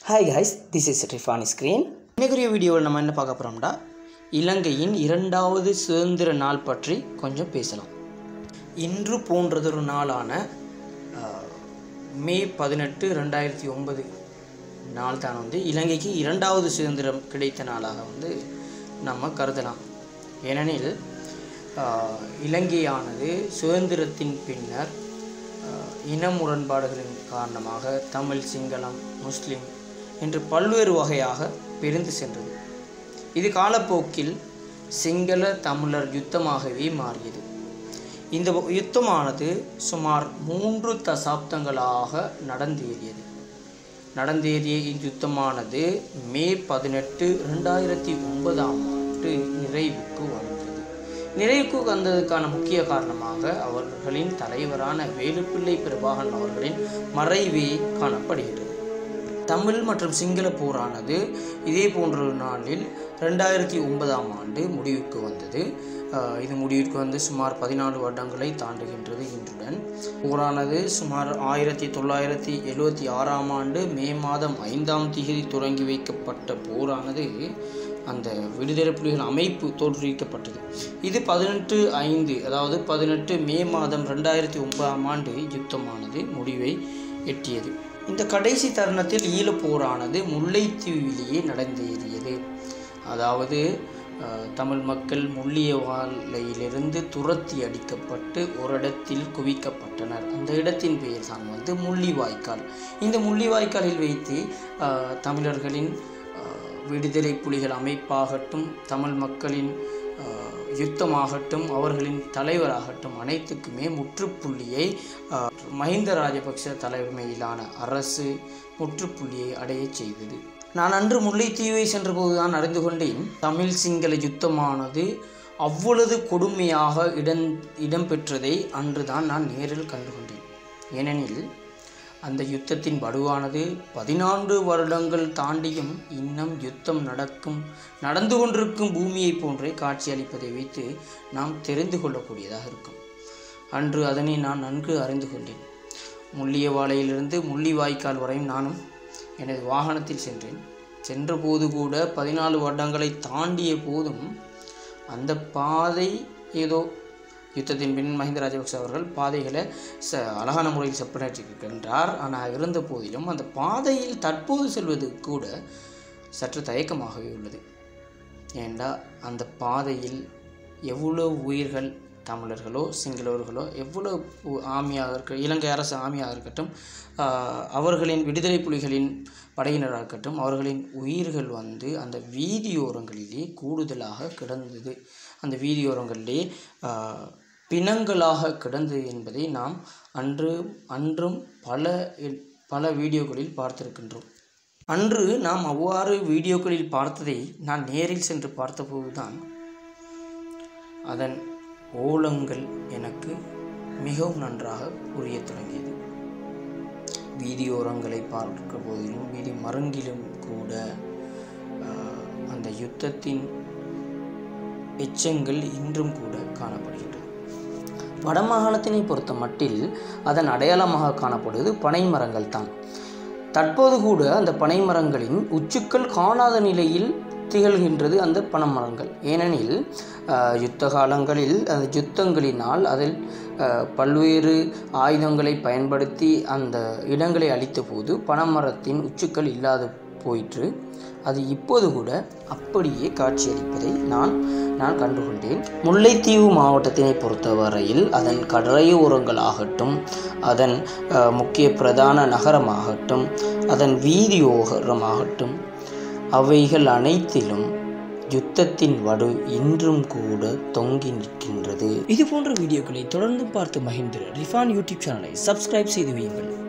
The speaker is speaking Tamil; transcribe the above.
hi guys this is Rifani screen இன்னைக்குரிய வீடியோவில் நம்ம என்ன பார்க்க போகிறோம்னா இலங்கையின் இரண்டாவது சுதந்திர நாள் பற்றி கொஞ்சம் பேசலாம் இன்று போன்றதொரு நாளான ஆஹ், மே பதினெட்டு ரெண்டாயிரத்தி ஒன்பது நாள் தான் வந்து இலங்கைக்கு இரண்டாவது சுதந்திரம் கிடைத்த நாளாக வந்து நம்ம கருதலாம் ஏனெனில் ஆஹ், இலங்கையானது சுதந்திரத்தின் பின்னர் ஆஹ், இன முரண்பாடுகளின் காரணமாக தமிழ் சிங்களம் முஸ்லிம் என்று பல்வேறு வகையாக பிரிந்து சென்றது இது காலப்போக்கில் சிங்கள தமிழர் யுத்தமாகவே மாறியது இந்த யுத்தமானது சுமார் மூன்று தசாப்தங்களாக நடந்தேறியது நடந்தேறிய இவ்யுத்தமானது மே பதினெட்டு ரெண்டாயிரத்தி ஒன்பதாம் ஆண்டு நிறைவுக்கு வந்தது நிறைவுக்கு வந்ததுக்கான முக்கிய காரணமாக அவர்களின் தலைவரான வேலுப்பிள்ளை பிரபாகரன் அவர்களின் மறைவே காணப்படுகிறது தமிழ் மற்றும் சிங்கள போரானது இதே போன்ற ஒரு நாளில் ரெண்டாயிரத்தி ஒன்பதாம் ஆண்டு முடிவுக்கு வந்தது ஆஹ் இது முடிவுக்கு வந்து சுமார் பதினாலு வருடங்களை தாண்டுகின்றது இன்றுடன் போரானது சுமார் ஆயிரத்தி தொள்ளாயிரத்தி எழுவத்தி ஆறாம் ஆண்டு மே மாதம் ஐந்தாம் தேதி தொடங்கி வைக்கப்பட்ட போரானது அந்த விடுதலை புலிகள் அமைப்பு தோற்றுவிக்கப்பட்டது இது பதினெட்டு ஐந்து அதாவது பதினெட்டு மே மாதம் ரெண்டாயிரத்தி ஒன்பதாம் ஆண்டு யுத்தமானது முடிவை எட்டியது இந்த கடைசி தருணத்தில் ஈழப் போரானது முல்லைத்தீவிலேயே நடந்தேறியது அதாவது அஹ், தமிழ் மக்கள் முள்ளியவாலையிலிருந்து துரத்தி அடிக்கப்பட்டு ஒரு இடத்தில் குவிக்கப்பட்டனர் அந்த இடத்தின் பெயர் தான் வந்து முள்ளிவாய்க்கால் இந்த முள்ளிவாய்க்காலில் வைத்து அஹ், தமிழர்களின் அஹ், விடுதலை புலிகள் அமைப்பாகட்டும் தமிழ் மக்களின் அஹ், யுத்தமாகட்டும் அவர்களின் தலைவராகட்டும் அனைத்துக்குமே முற்றுப்புள்ளியை அஹ், மஹிந்த ராஜபக்ஷ தலைமையிலான அரசு முற்றுப்புள்ளியை அடையச் செய்தது நான் அன்று முல்லைத்தீவை சென்றபோதுதான் அறிந்து கொண்டேன் தமிழ் சிங்கள யுத்தமானது அவ்வளவு கொடுமையாக இடம் இடம்பெற்றதை அன்றுதான் நான் நேரில் கண்டுகொண்டேன் ஏனெனில் அந்த யுத்தத்தின் வடுவானது பதினான்கு வருடங்கள் தாண்டியும் இன்னும் யுத்தம் நடக்கும் நடந்து கொண்டிருக்கும் பூமியை போன்றே காட்சியளிப்பதை வைத்து நாம் தெரிந்து கொள்ளக்கூடியதாக இருக்கும் அன்று அதனை நான் நன்கு அறிந்து கொண்டேன் முள்ளியவாளையிலிருந்து முள்ளிவாய்க்கால் வரையும் நானும் எனது வாகனத்தில் சென்றேன் சென்றபோது கூட பதினாலு வருடங்களை தாண்டிய போதும் அந்த பாதை ஏதோ யுத்தத்தின் பின் மஹிந்த ராஜபக்ச அவர்கள் பாதைகளை ச அழகான முறையில் செப்பனிட்டிருக்கின்றார் ஆனால் இருந்த போதிலும் அந்த பாதையில் தற்போது செல்வது கூட சற்று தயக்கமாகவே உள்ளது ஏண்டா அந்த பாதையில் எவ்வளோ உயிர்கள் தமிழர்களோ சிங்களவர்களோ எவ்வளோ உ- ஆமியாக இருக்க இலங்கை அரசு ஆமியாக இருக்கட்டும் ஆஹ், அவர்களின் விடுதலை புலிகளின் படையினராக இருக்கட்டும் அவர்களின் உயிர்கள் வந்து அந்த வீதியோரங்களிலே கூடுதலாக கிடந்தது அந்த வீதியோரங்களிலே ஆஹ், பிணங்களாக கிடந்தது என்பதை நாம் அன்று அன்றும் பல இ- பல வீடியோக்களில் பார்த்திருக்கின்றோம் அன்று நாம் அவ்வாறு வீடியோக்களில் பார்த்ததை நான் நேரில் சென்று பார்த்தபோதுதான் அதன் ஓலங்கள் எனக்கு மிகவும் நன்றாக புரியத் தொடங்கியது வீதியோரங்களை பார்க்க போதிலும் வீதி மருங்கிலும் கூட ஆஹ், அந்த யுத்தத்தின் எச்சங்கள் இன்றும் கூட காணப்படுகின்றன வடமாகாணத்தினை பொறுத்த மட்டில் அதன் அடையாளமாக காணப்படுவது பனை மரங்கள் தான் தற்போது கூட அந்த பனை மரங்களின் உச்சுக்கள் காணாத நிலையில் திகழ்கின்றது அந்த பனைமரங்கள் ஏனெனில் ஆஹ், யுத்த காலங்களில் அந்த யுத்தங்களினால் அதில் ஆஹ், பல்வேறு ஆயுதங்களை பயன்படுத்தி அந்த இடங்களை அழித்த போது பனைமரத்தின் உச்சுக்கள் இல்லாது போயிற்று அது இப்போது கூட அப்படியே காட்சியளிப்பதை நான் நான் கண்டுகொண்டேன் முல்லைத்தீவு மாவட்டத்தினை பொறுத்தவரையில் அதன் கரையோரங்களாகட்டும் அதன் அஹ், முக்கிய பிரதான நகரமாகட்டும் அதன் வீதியோரமாகட்டும் அவைகள் அனைத்திலும் யுத்தத்தின் வடு இன்றும் கூட தொங்கி நிற்கின்றது இது போன்ற வீடியோக்களை தொடர்ந்து பார்த்து மகிழ்ந்து ரிஃபான் யூடியூப் சேனலை சப்ஸ்கிரைப் செய்து வையுங்கள்